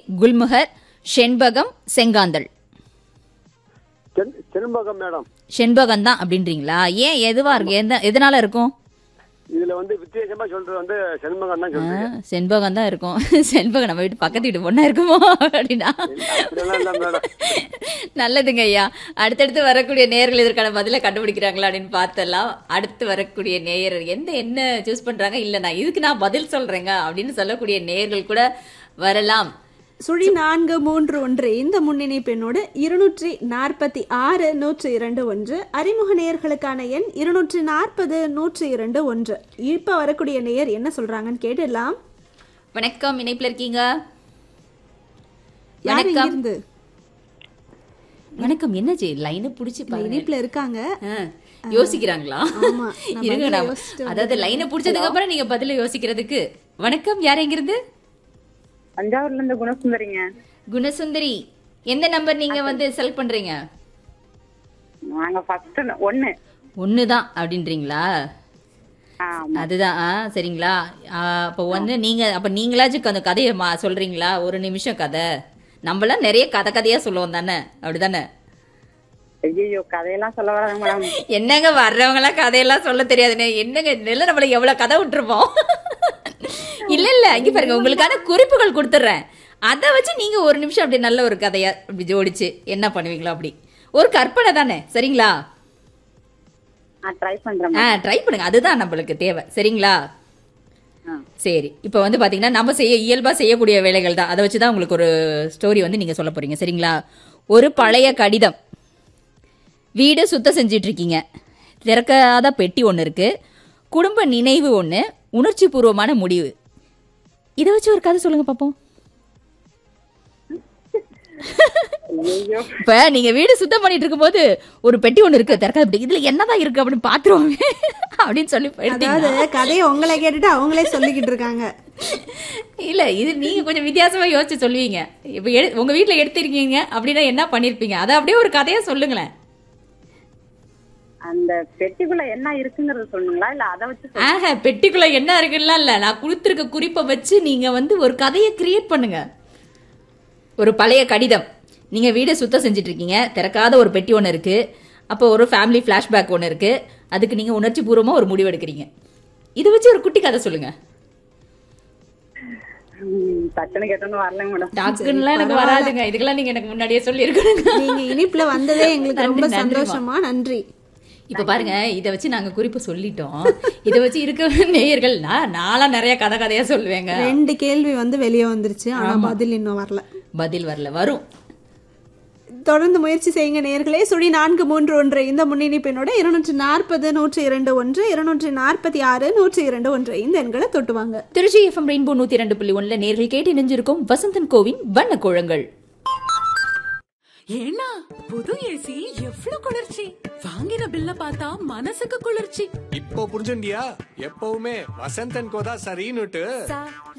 குல்முகர் செண்பகம் செங்காந்தள் சென் செண்பகம் மேடம் செண்பகம் தான் அப்படின்றீங்களா ஏன் எதுவா இருக்கு எந்த எதனால இருக்கும் இதுல வந்து வித்தியாசமா சொல்றது வந்து செண்பகம் தான் ஆ, சொல்றீங்க செண்பகம் தான் இருக்கும் செண்பகம் நம்ம வீட்டு பக்கத்து வீட்டு பொண்ணா இருக்குமோ அப்படின்னா அப்படியெல்லாம் இல்ல மேடம் நல்லதுங்க ஐயா அடுத்தடுத்து வரக்கூடிய நேயர்கள் இதற்கான பதிலை கண்டுபிடிக்கிறாங்களா அப்படின்னு பார்த்தலாம் அடுத்து வரக்கூடிய நேயர் எந்த என்ன சூஸ் பண்றாங்க இல்ல நான் இதுக்கு நான் பதில் சொல்றேங்க அப்படின்னு சொல்லக்கூடிய நேயர்கள் கூட வரலாம் சுழி நான்கு மூன்று ஒன்று இந்த முன்னணி பெண்ணோடு இருநூற்றி நாற்பத்தி ஆறு நூற்றி இரண்டு ஒன்று அறிமுக நேயர்களுக்கான எண் இருநூற்றி நாற்பது நூற்றி இரண்டு ஒன்று இப்ப வரக்கூடிய நேயர் என்ன சொல்றாங்கன்னு கேட்டுடலாம் வணக்கம் இணைப்புல இருக்கீங்க யார் வணக்கம் இருந்து வணக்கம் என்னாச்சு லைனை புடிச்சு பாருங்க இணைப்புல இருக்காங்க ஆ, யோசிக்கிறாங்களா ஆமா, நான் இருங்க பதில நான் யோசிச்சுட்டு அதாவது லைனை புடிச்சதுக்கு அப்புறம் நீங்க பதில யோசிக்கிறதுக்கு வணக்கம் யார் எங்கிருந்து தஞ்சாவூர்ல இருந்து குணசுந்தரிங்க குணசுந்தரி எந்த நம்பர் நீங்க வந்து செலக்ட் பண்றீங்க நாங்க ஃபர்ஸ்ட் ஒண்ணு ஒண்ணுதான் அப்படின்றீங்களா ஆமா அதுதான் ஆ, சரிங்களா ஆ, அப்போ வந்து நீங்க அப்ப நீங்களாச்சும் அந்த கதையை மா- சொல்றீங்களா ஒரு நிமிஷம் கதை நம்மளாம் நிறைய கதை கதையா சொல்லுவோம் தானே அப்படிதானே ஐயோ கதையெல்லாம் சொல்ல வராங்க மேடம் என்னங்க வர்றவங்க எல்லாம் கதையெல்லாம் சொல்ல தெரியாதுன்னு என்னங்க நெல்ல நம்மள எவ்வளவு கதை விட்டுருப்போம் இல்ல இல்ல இங்க பாருங்க உங்களுக்கான குறிப்புகள் கொடுத்துட்றேன் அதை வச்சு நீங்க ஒரு நிமிஷம் அப்படி நல்ல ஒரு கதையா அப்படி ஜோடிச்சு என்ன பண்ணுவீங்களோ அப்படி ஒரு கற்பனை தானே சரிங்களா நான் ட்ரை பண்றேன் ஆ ட்ரை பண்ணுங்க அதுதான் நம்மளுக்கு தேவை சரிங்களா ஆ. சரி இப்போ வந்து பாத்தீங்கன்னா நம்ம செய்ய இயல்பா செய்யக்கூடிய வேலைகள் தான் அதை வச்சு தான் உங்களுக்கு ஒரு ஸ்டோரி வந்து நீங்க சொல்ல போறீங்க சரிங்களா ஒரு பழைய கடிதம் வீடு சுத்தம் செஞ்சிட்டு இருக்கீங்க திறக்காத பெட்டி ஒன்று இருக்கு குடும்ப நினைவு ஒன்று உணர்ச்சி பூர்வமான முடிவு இதை வச்சு ஒரு கதை சொல்லுங்க பாப்போம் ஐயோ இப்ப நீங்க வீடு சுத்தம் பண்ணிட்டு இருக்கும்போது ஒரு பெட்டி ஒன்று இருக்கு திறக்காத பெட்டி இதுல என்னதான் இருக்கு அப்படின்னு பாத்துருவோமே அப்படின்னு சொல்லி போயிட்டீங்க அதாவது கதையை உங்களை கேட்டுட்டு அவங்களே சொல்லிக்கிட்டு இருக்காங்க இல்ல இது நீங்க கொஞ்சம் வித்தியாசமா யோசிச்சு சொல்லுவீங்க இப்ப எடு- உங்க வீட்ல எடுத்திருக்கீங்க அப்படின்னா என்ன பண்ணிருப்பீங்க அதை அப்படியே ஒரு கதையா சொல்லுங்களேன் அந்த பெட்டிக்குள்ள என்ன இருக்குங்கறத சொல்லுங்களா இல்ல அதை வச்சு சொல்லுங்க ஆஹா பெட்டிக்குள்ள என்ன இருக்குன்னா இல்ல நான் கொடுத்துருக்க குறிப்பை வச்சு நீங்க வந்து ஒரு கதையை கிரியேட் பண்ணுங்க ஒரு பழைய கடிதம் நீங்க வீடை சுத்தம் செஞ்சுட்டு இருக்கீங்க திறக்காத ஒரு பெட்டி ஒன்று இருக்கு அப்போ ஒரு ஃபேமிலி ஃபிளாஷ்பேக் ஒன்று இருக்கு அதுக்கு நீங்க உணர்ச்சி பூர்வமா ஒரு முடிவு எடுக்கிறீங்க இதை வச்சு ஒரு குட்டி கதை சொல்லுங்க ம், டக்குன்னு கேட்டோன்னு வரலங்க மேடம் டாக்குன்னுலாம் எனக்கு வராதுங்க இதுக்கெல்லாம் நீங்க எனக்கு முன்னாடியே சொல்லியிருக்கணுங்க நீங்க இனிப்புல வந்ததே எங்களுக்கு நன்றி, ரொம்ப நன்றிம்மா. சந்தோஷமா நன்றி இப்ப பாருங்க இத வச்சு நாங்க குறிப்பு சொல்லிட்டோம் இத வச்சு இருக்க நேயர்கள் நான் நாளா நிறைய கதை கதையா சொல்லுவேங்க ரெண்டு கேள்வி வந்து வெளியே வந்துருச்சு ஆனா பதில் இன்னும் வரல பதில் வரல வரும் தொடர்ந்து முயற்சி செய்யுங்க நேர்களே சுழி நான்கு மூன்று ஒன்று இந்த முன்னணி பெண்ணோட இருநூற்றி நாற்பது நூற்றி இரண்டு ஒன்று இருநூற்றி நாற்பத்தி ஆறு நூற்றி இரண்டு ஒன்று இந்த எண்களை தொட்டுவாங்க திருச்சி எஃப்எம் ரெயின்போ நூத்தி ரெண்டு புள்ளி ஒண்ணுல நேர்கள் கேட்டு இணைஞ்சிருக்கும் வசந்தன் கோவின் வண்ண கோழங்கள் ஏன்னா புது ஏசி எவ்வளவு குளிர்ச்சி வாங்கின பில்ல பார்த்தா மனசுக்கு குளிர்ச்சி இப்போ புரிஞ்சுண்டியா எப்பவுமே வசந்தன் கோதா சரின்னுட்டு